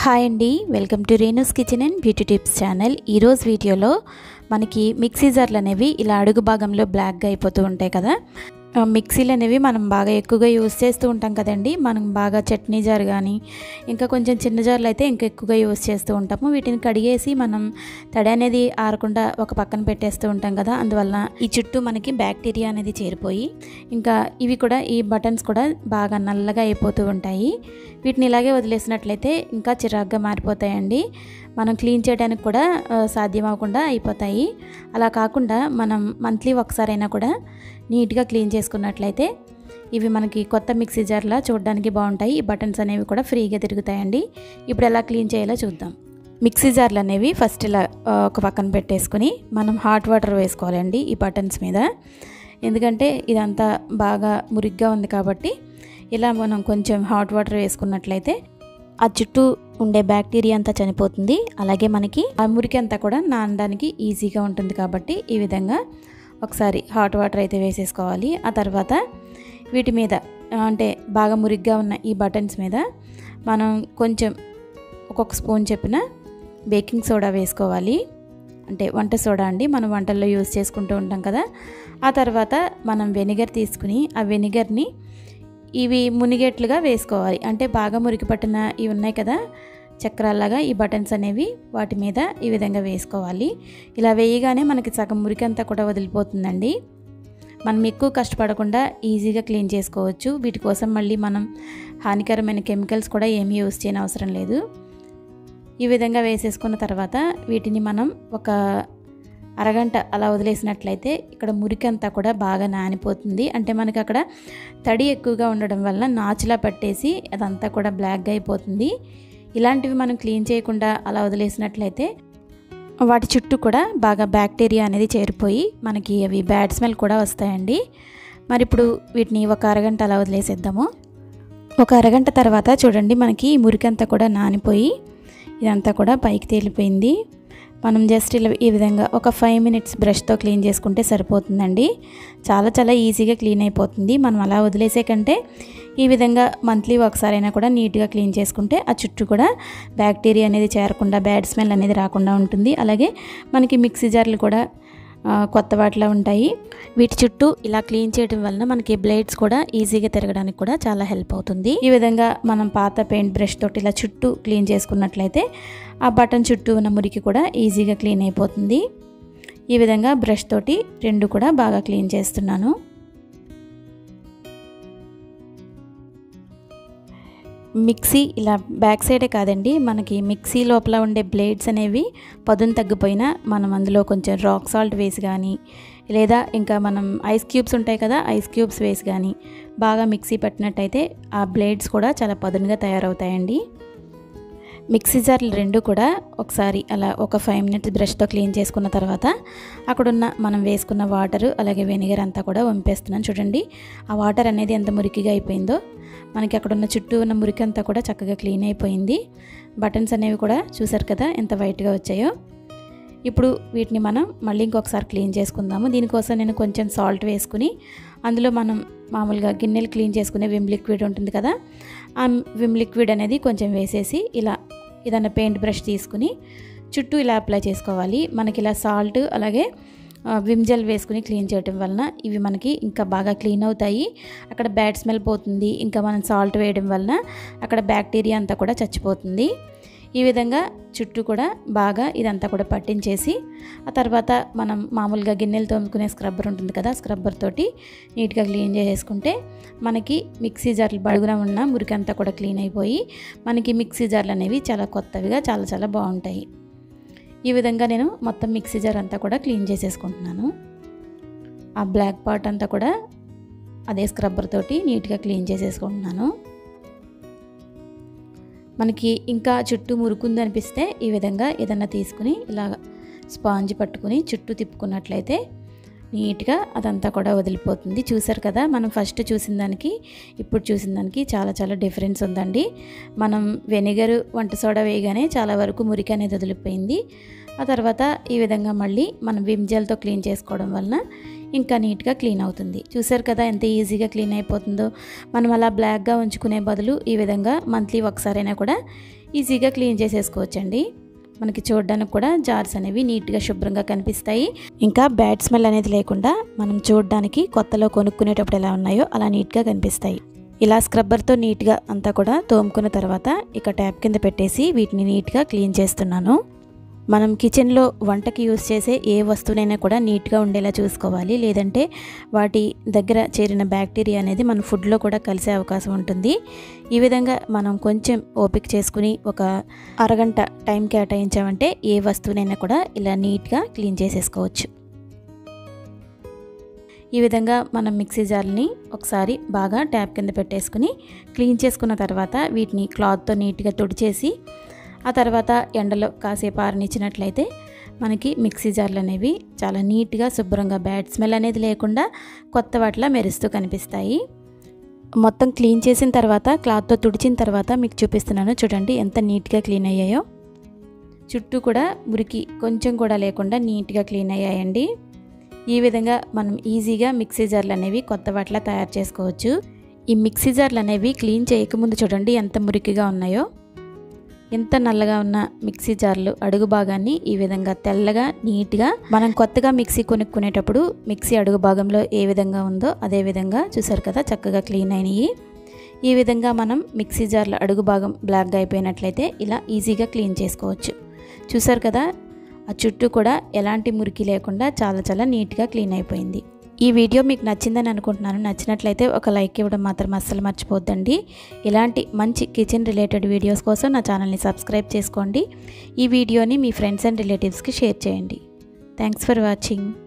hi అండి welcome to Renu's kitchen and beauty tips channel ఈరోజు వీడియోలో మనకి మిక్సీ జార్లు అనేవి ఇలా అడుగు భాగంలో బ్లాక్గా అయిపోతూ ఉంటాయి కదా ఆ, మిక్సీలు అనేవి మనం బాగా ఎక్కువగా యూస్ చేస్తూ ఉంటాం కదండి మనం బాగా చట్నీ జార్ కానీ ఇంకా కొంచెం చిన్న జార్లు అయితే ఇంకా ఎక్కువగా యూస్ చేస్తూ ఉంటాము వీటిని కడిగేసి మనం తడి అనేది ఆరకుండా ఒక పక్కన పెట్టేస్తూ ఉంటాం కదా అందువల్ల ఈ చుట్టూ మనకి బ్యాక్టీరియా అనేది చేరిపోయి ఇంకా ఇవి కూడా ఈ బటన్స్ కూడా బాగా నల్లగా అయిపోతూ ఉంటాయి వీటిని ఇలాగే వదిలేసినట్లయితే ఇంకా చిరాగ్గా మారిపోతాయండి మనం క్లీన్ చేయడానికి కూడా ఆ, సాధ్యం అవ్వకుండా అయిపోతాయి అలా కాకుండా మనం మంత్లీ ఒకసారైనా కూడా నీట్గా క్లీన్ చేసుకున్నట్లయితే ఇవి మనకి కొత్త మిక్సీ జార్లా చూడడానికి బాగుంటాయి ఈ బటన్స్ అనేవి కూడా ఫ్రీగా తిరుగుతాయండి ఇప్పుడు ఎలా క్లీన్ చేయాలో చూద్దాం మిక్సీ జార్లు అనేవి ఫస్ట్ ఇలా ఆ, ఒక పక్కన పెట్టేసుకుని మనం హాట్ వాటర్ వేసుకోవాలండి ఈ బటన్స్ మీద ఎందుకంటే ఇదంతా బాగా మురిగ్గా ఉంది కాబట్టి ఇలా మనం కొంచెం హాట్ వాటర్ వేసుకున్నట్లయితే ఆ చుట్టూ ఉండే బ్యాక్టీరియా అంతా చనిపోతుంది అలాగే మనకి ఆ మురికి అంతా కూడా నానడానికి ఈజీగా ఉంటుంది కాబట్టి ఈ విధంగా ఒకసారి హాట్ వాటర్ అయితే వేసేసుకోవాలి ఆ తర్వాత వీటి మీద ఆ, అంటే బాగా మురిగ్గా ఉన్న ఈ బటన్స్ మీద మనం కొంచెం ఒక్కొక్క స్పూన్ చెప్పిన బేకింగ్ సోడా వేసుకోవాలి అంటే వంట సోడా అండి మనం వంటల్లో యూస్ చేసుకుంటూ ఉంటాం కదా ఆ తర్వాత మనం వెనిగర్ తీసుకుని ఆ వెనిగర్ని ఇవి మునిగేట్లుగా వేసుకోవాలి అంటే బాగా మురికి పట్టిన ఇవి ఉన్నాయి కదా చక్రాల్లాగా ఈ బటన్స్ అనేవి వాటి మీద ఈ విధంగా వేసుకోవాలి ఇలా వేయగానే మనకి సగం మురికి అంతా కూడా వదిలిపోతుందండి మనం ఎక్కువ కష్టపడకుండా ఈజీగా క్లీన్ చేసుకోవచ్చు వీటి కోసం మళ్ళీ మనం హానికరమైన కెమికల్స్ కూడా ఏమీ యూస్ చేయని అవసరం లేదు ఈ విధంగా వేసేసుకున్న తర్వాత వీటిని మనం ఒక అరగంట అలా వదిలేసినట్లయితే ఇక్కడ మురికి అంతా కూడా బాగా నానిపోతుంది అంటే మనకి అక్కడ తడి ఎక్కువగా ఉండడం వల్ల నాచులా పట్టేసి అదంతా కూడా బ్లాక్గా అయిపోతుంది ఇలాంటివి మనం క్లీన్ చేయకుండా అలా వదిలేసినట్లయితే వాటి చుట్టూ కూడా బాగా బ్యాక్టీరియా అనేది చేరిపోయి మనకి అవి బ్యాడ్ స్మెల్ కూడా వస్తాయండి మరి ఇప్పుడు వీటిని ఒక అరగంట అలా వదిలేసేద్దాము ఒక అరగంట తర్వాత చూడండి మనకి ఈ మురికంతా కూడా నానిపోయి ఇదంతా కూడా పైకి తేలిపోయింది మనం జస్ట్ ఇలా ఈ విధంగా ఒక ఫైవ్ మినిట్స్ బ్రష్తో క్లీన్ చేసుకుంటే సరిపోతుందండి చాలా చాలా ఈజీగా క్లీన్ అయిపోతుంది మనం అలా వదిలేసే కంటే ఈ విధంగా మంత్లీ ఒకసారైనా కూడా నీట్గా క్లీన్ చేసుకుంటే ఆ చుట్టూ కూడా బ్యాక్టీరియా అనేది చేరకుండా బ్యాడ్ స్మెల్ అనేది రాకుండా ఉంటుంది అలాగే మనకి మిక్సీ జార్లు కూడా ఆ, కొత్త వాటిలో ఉంటాయి వీటి చుట్టూ ఇలా క్లీన్ చేయడం వలన మనకి బ్లేడ్స్ కూడా ఈజీగా తిరగడానికి కూడా చాలా హెల్ప్ అవుతుంది ఈ విధంగా మనం పాత పెయింట్ బ్రష్ తోటి ఇలా చుట్టూ క్లీన్ చేసుకున్నట్లయితే ఆ బటన్ చుట్టూ ఉన్న మురికి కూడా ఈజీగా క్లీన్ అయిపోతుంది ఈ విధంగా బ్రష్ తోటి రెండు కూడా బాగా క్లీన్ చేస్తున్నాను మిక్సీ ఇలా బ్యాక్ సైడే కాదండి మనకి మిక్సీ లోపల ఉండే బ్లేడ్స్ అనేవి పదును తగ్గిపోయినా మనం అందులో కొంచెం రాక్ సాల్ట్ వేసి కానీ లేదా ఇంకా మనం ఐస్ క్యూబ్స్ ఉంటాయి కదా ఐస్ క్యూబ్స్ వేసి కానీ బాగా మిక్సీ పట్టినట్టయితే ఆ బ్లేడ్స్ కూడా చాలా పదునుగా తయారవుతాయండి మిక్సీ జార్లు రెండు కూడా ఒకసారి అలా ఒక ఫైవ్ మినిట్స్ బ్రష్తో క్లీన్ చేసుకున్న తర్వాత అక్కడున్న మనం వేసుకున్న వాటర్ అలాగే వెనిగర్ అంతా కూడా వంపేస్తున్నాను చూడండి ఆ వాటర్ అనేది ఎంత మురికిగా అయిపోయిందో మనకి అక్కడున్న చుట్టూ ఉన్న మురికి అంతా కూడా చక్కగా క్లీన్ అయిపోయింది బటన్స్ అనేవి కూడా చూసారు కదా ఎంత వైట్గా వచ్చాయో ఇప్పుడు వీటిని మనం మళ్ళీ ఇంకొకసారి క్లీన్ చేసుకుందాము దీనికోసం నేను కొంచెం సాల్ట్ వేసుకుని అందులో మనం మామూలుగా గిన్నెలు క్లీన్ చేసుకునే విమ్ లిక్విడ్ ఉంటుంది కదా ఆ విమ్ లిక్విడ్ అనేది కొంచెం వేసేసి ఇలా ఏదైనా పెయింట్ బ్రష్ తీసుకుని చుట్టూ ఇలా అప్లై చేసుకోవాలి మనకి ఇలా సాల్ట్ అలాగే ఆ, విమ్ జెల్ వేసుకుని క్లీన్ చేయడం వలన ఇవి మనకి ఇంకా బాగా క్లీన్ అవుతాయి అక్కడ బ్యాడ్ స్మెల్ పోతుంది ఇంకా మనం సాల్ట్ వేయడం వలన అక్కడ బ్యాక్టీరియా అంతా కూడా చచ్చిపోతుంది ఈ విధంగా చుట్టూ కూడా బాగా ఇదంతా కూడా పట్టించేసి ఆ తర్వాత మనం మామూలుగా గిన్నెలు తోముకునే స్క్రబ్బర్ ఉంటుంది కదా స్క్రబ్బర్ తోటి నీట్గా క్లీన్ చేసేసుకుంటే మనకి మిక్సీ జార్లు బడుగున ఉన్న మురికి అంతా కూడా క్లీన్ అయిపోయి మనకి మిక్సీ జార్లు అనేవి చాలా కొత్తవిగా చాలా చాలా బాగుంటాయి ఈ విధంగా నేను మొత్తం మిక్సీ జార్ అంతా కూడా క్లీన్ చేసేసుకుంటున్నాను ఆ బ్లాక్ పార్ట్ అంతా కూడా అదే స్క్రబ్బర్ తోటి నీట్గా క్లీన్ చేసేసుకుంటున్నాను మనకి ఇంకా చుట్టూ మురుకుంది అనిపిస్తే ఈ విధంగా ఏదన్నా తీసుకుని ఇలా స్పాంజ్ పట్టుకుని చుట్టూ తిప్పుకున్నట్లయితే నీట్గా అదంతా కూడా వదిలిపోతుంది చూసారు కదా మనం ఫస్ట్ చూసిన దానికి ఇప్పుడు చూసిన దానికి చాలా చాలా డిఫరెన్స్ ఉందండి మనం వెనిగర్ వంట సోడా వేయగానే చాలా వరకు మురికి అనేది వదిలిపోయింది ఆ తర్వాత ఈ విధంగా మళ్ళీ మనం విమ్ జెల్తో క్లీన్ చేసుకోవడం వలన ఇంకా నీట్గా క్లీన్ అవుతుంది చూసారు కదా ఎంత ఈజీగా క్లీన్ అయిపోతుందో మనం అలా బ్లాక్గా ఉంచుకునే బదులు ఈ విధంగా మంత్లీ ఒకసారైనా కూడా ఈజీగా క్లీన్ చేసేసుకోవచ్చండి మనకి చూడడానికి కూడా జార్స్ అనేవి నీట్గా శుభ్రంగా కనిపిస్తాయి ఇంకా బ్యాడ్ స్మెల్ అనేది లేకుండా మనం చూడడానికి కొత్తలో కొనుక్కునేటప్పుడు ఎలా ఉన్నాయో అలా నీట్గా కనిపిస్తాయి ఇలా స్క్రబ్బర్తో నీట్గా అంతా కూడా తోముకున్న తర్వాత ఇక ట్యాప్ కింద పెట్టేసి వీటిని నీట్గా క్లీన్ చేస్తున్నాను మనం కిచెన్లో వంటకి యూస్ చేసే ఏ వస్తువునైనా కూడా నీట్గా ఉండేలా చూసుకోవాలి లేదంటే వాటి దగ్గర చేరిన బ్యాక్టీరియా అనేది మన ఫుడ్లో కూడా కలిసే అవకాశం ఉంటుంది ఈ విధంగా మనం కొంచెం ఓపిక చేసుకుని ఒక అరగంట టైం కేటాయించామంటే ఏ వస్తువునైనా కూడా ఇలా నీట్గా క్లీన్ చేసేసుకోవచ్చు ఈ విధంగా మనం మిక్సీ జార్ని ఒకసారి బాగా ట్యాప్ కింద పెట్టేసుకుని క్లీన్ చేసుకున్న తర్వాత వీటిని క్లాత్తో నీట్గా తుడిచేసి ఆ తర్వాత ఎండలో కాసేపు ఆరనిచ్చినట్లయితే మనకి మిక్సీ జార్లు అనేవి చాలా నీట్గా శుభ్రంగా బ్యాడ్ స్మెల్ అనేది లేకుండా కొత్త వాటిలా మెరుస్తూ కనిపిస్తాయి మొత్తం క్లీన్ చేసిన తర్వాత క్లాత్తో తుడిచిన తర్వాత మీకు చూపిస్తున్నాను చూడండి ఎంత నీట్గా క్లీన్ అయ్యాయో చుట్టూ కూడా మురికి కొంచెం కూడా లేకుండా నీట్గా క్లీన్ అయ్యాయండి ఈ విధంగా మనం ఈజీగా మిక్సీ జార్లు అనేవి కొత్త వాటిలా తయారు చేసుకోవచ్చు ఈ మిక్సీ జార్లు అనేవి క్లీన్ చేయకముందు చూడండి ఎంత మురికిగా ఉన్నాయో ఎంత నల్లగా ఉన్న మిక్సీ జార్లు అడుగు భాగాన్ని ఈ విధంగా తెల్లగా నీట్గా మనం కొత్తగా మిక్సీ కొనుక్కునేటప్పుడు మిక్సీ అడుగు భాగంలో ఏ విధంగా ఉందో అదే విధంగా చూసారు కదా చక్కగా క్లీన్ అయినాయి ఈ విధంగా మనం మిక్సీ జార్ల అడుగు భాగం బ్లాక్గా అయిపోయినట్లయితే ఇలా ఈజీగా క్లీన్ చేసుకోవచ్చు చూసారు కదా ఆ చుట్టూ కూడా ఎలాంటి మురికి లేకుండా చాలా చాలా నీట్గా క్లీన్ అయిపోయింది ఈ వీడియో మీకు నచ్చిందని అనుకుంటున్నాను నచ్చినట్లయితే ఒక లైక్ ఇవ్వడం మాత్రం అస్సలు మర్చిపోద్దండి ఇలాంటి మంచి కిచెన్ రిలేటెడ్ వీడియోస్ కోసం నా ఛానల్ని సబ్స్క్రైబ్ చేసుకోండి ఈ వీడియోని మీ ఫ్రెండ్స్ అండ్ రిలేటివ్స్కి షేర్ చేయండి థ్యాంక్స్ ఫర్ వాచింగ్